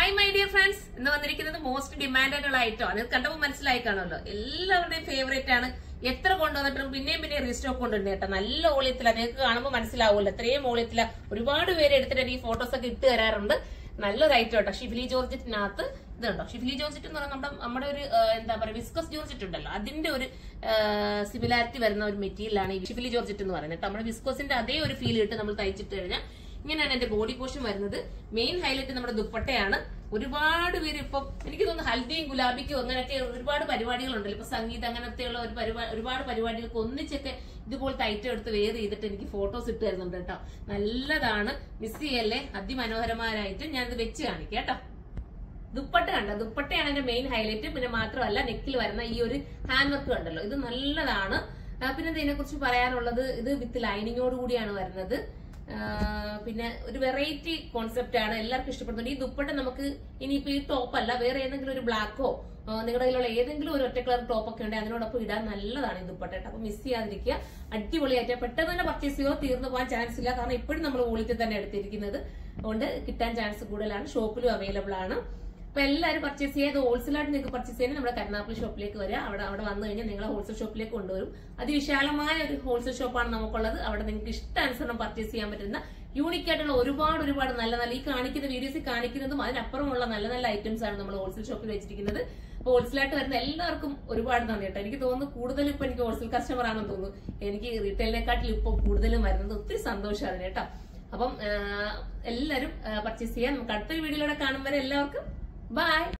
hi my dear friends ഇന്ന് വന്നിരിക്കുന്നത് most demanded ഉള്ള ഐറ്റം അത് കണ്ടപ്പോൾ മനസ്സിലായി കാണുമല്ലോ എല്ലാവരുടെയും ഫേവറേറ്റ് ആണ് എത്ര കൊണ്ടുവന്നിട്ടും പിന്നെയും പിന്നെ റീസ്റ്റോക്ക് കൊണ്ടുണ്ട് കേട്ടോ നല്ല ഓളിയത്തില നിങ്ങൾക്ക് കാണുമ്പോൾ മനസ്സിലാവുമല്ലോ എത്രയും ഓളിയത്തില ഒരുപാട് പേര് എടുത്തിട്ട് എനിക്ക് ഫോട്ടോസ് ഒക്കെ ഇട്ട് തരാറുണ്ട് നല്ലൊരു ഐറ്റം കേട്ടോ ഷിഫ്ലി ജോർജറ്റിനകത്ത് ഇതുണ്ടോ ഷിഫ്ലി ജോർജറ്റ് എന്ന് പറഞ്ഞാൽ നമ്മുടെ നമ്മുടെ ഒരു ആ, എന്താ പറയുക വിസ്കസ് ജോർജറ്റ് ഉണ്ടല്ലോ അതിന്റെ ഒരു സിമിലാരിറ്റി വരുന്ന ഒരു മെറ്റീരിയലാണ് ഈ ഷിഫ്ലി ജോർജറ്റ് എന്ന് പറയുന്നത് കേട്ടോ നമ്മുടെ വിസ്കോസിന്റെ അതേ ഒരു ഫീൽ ഇട്ട് നമ്മൾ തയ്ച്ചിട്ട് കഴിഞ്ഞാൽ ഇങ്ങനെയാണ് എന്റെ ബോഡി പോർഷൻ വരുന്നത് മെയിൻ ഹൈലൈറ്റ് നമ്മുടെ ദുപ്പട്ടയാണ് ഒരുപാട് പേര് ഇപ്പം എനിക്ക് തോന്നുന്നു ഹൽദിയും ഗുലാബിക്കും അങ്ങനെയൊക്കെ ഒരുപാട് പരിപാടികളുണ്ടല്ലോ ഇപ്പൊ സംഗീതം അങ്ങനത്തെയുള്ള ഒരു പരിപാടി ഒരുപാട് പരിപാടികൾക്ക് ഒന്നിച്ചൊക്കെ ഇതുപോലത്തെ ഐറ്റം എടുത്ത് വെയർ ചെയ്തിട്ട് എനിക്ക് ഫോട്ടോസ് ഇട്ട് തരുന്നുണ്ട് കേട്ടോ നല്ലതാണ് മിസ് ചെയ്യല്ലേ അതിമനോഹരമാരായിട്ട് ഞാനിത് വെച്ച് കാണിക്കാം കേട്ടോ ദുപ്പട്ട കണ്ട ദുപ്പട്ടയാണ് എന്റെ മെയിൻ ഹൈലൈറ്റ് പിന്നെ മാത്രമല്ല നെക്കിൽ വരുന്ന ഈ ഒരു ഹാൻഡ് വർക്ക് കണ്ടല്ലോ ഇത് നല്ലതാണ് ആ, പിന്നെ ഇതിനെ കുറിച്ച് പറയാനുള്ളത് ഇത് വിത്ത് ലൈനിങ്ങോട് കൂടിയാണ് വരുന്നത് ആ, പിന്നെ ഒരു വെറൈറ്റി കോൺസെപ്റ്റ് ആണ് എല്ലാവർക്കും ഇഷ്ടപ്പെടുന്നുണ്ട് ഈ ദുപ്പട്ട നമുക്ക് ഇനിയിപ്പോ ഈ ടോപ്പ് അല്ല വേറെ ഏതെങ്കിലും ഒരു ബ്ലാക്കോ നിങ്ങളുടെ കയ്യിലുള്ള ഏതെങ്കിലും ഒരു ഒറ്റ കളർ ടോപ്പ് ഒക്കെ ഉണ്ടെങ്കിൽ അതിനോടൊപ്പം ഇടാൻ നല്ലതാണ് ഈ ദുപ്പട്ട കേട്ടോ അപ്പൊ മിസ് ചെയ്യാതിരിക്കുക അടിപൊളിയായിട്ട് പെട്ടെന്ന് തന്നെ പർച്ചേസ് ചെയ്യുമോ തീർന്നു പോകാൻ ചാൻസ് ഇല്ല കാരണം ഇപ്പോഴും നമ്മൾ വോളിറ്റി തന്നെ എടുത്തിരിക്കുന്നത് അതുകൊണ്ട് കിട്ടാൻ ചാൻസ് കൂടുതലാണ് ഷോപ്പിലും അവൈലബിൾ ആണ് അപ്പൊ എല്ലാവരും പർച്ചേസ് ചെയ്യാൻ ഹോൾസെയിലായിട്ട് നിങ്ങൾക്ക് പർച്ചേസ് ചെയ്യാൻ നമ്മുടെ കരുനാപ്പള്ളി ഷോപ്പിലേക്ക് വരിക അവിടെ അവിടെ വന്നു കഴിഞ്ഞാൽ നിങ്ങളെ ഹോൾസെയിൽ ഷോപ്പിലേക്ക് കൊണ്ടുവരും അതിവിശാലമായ ഒരു ഹോൾസെയിൽ ഷോപ്പാണ് നമുക്കുള്ളത് അവിടെ നിങ്ങൾക്ക് ഇഷ്ടാനുസരണം പർച്ചേസ് ചെയ്യാൻ പറ്റുന്ന യൂണിക് ആയിട്ടുള്ള ഒരുപാട് ഒരുപാട് നല്ല നല്ല ഈ കാണിക്കുന്ന വീഡിയോസിൽ കാണിക്കുന്നതും അതിനപ്പുറമുള്ള നല്ല നല്ല ഐറ്റംസ് ആണ് നമ്മൾ ഹോൾസെയിൽ ഷോപ്പിൽ വെച്ചിരിക്കുന്നത് അപ്പോൾ ഹോൾസെയിലായിട്ട് വരുന്ന എല്ലാവർക്കും ഒരുപാട് നന്ദി കേട്ടോ എനിക്ക് തോന്നുന്നു കൂടുതലും ഇപ്പൊ എനിക്ക് ഹോൾസെയിൽ കസ്റ്റമർ ആണെന്ന് തോന്നുന്നു എനിക്ക് റീറ്റെയിലിനെക്കാട്ടിൽ ഇപ്പൊ കൂടുതലും വരുന്നത് ഒത്തിരി സന്തോഷമാണ് കേട്ടോ അപ്പം ആ, എല്ലാവരും പർച്ചേസ് ചെയ്യാൻ നമുക്ക് അടുത്തൊരു വീഡിയോയിലൂടെ കാണും വരെ എല്ലാവർക്കും ബൈ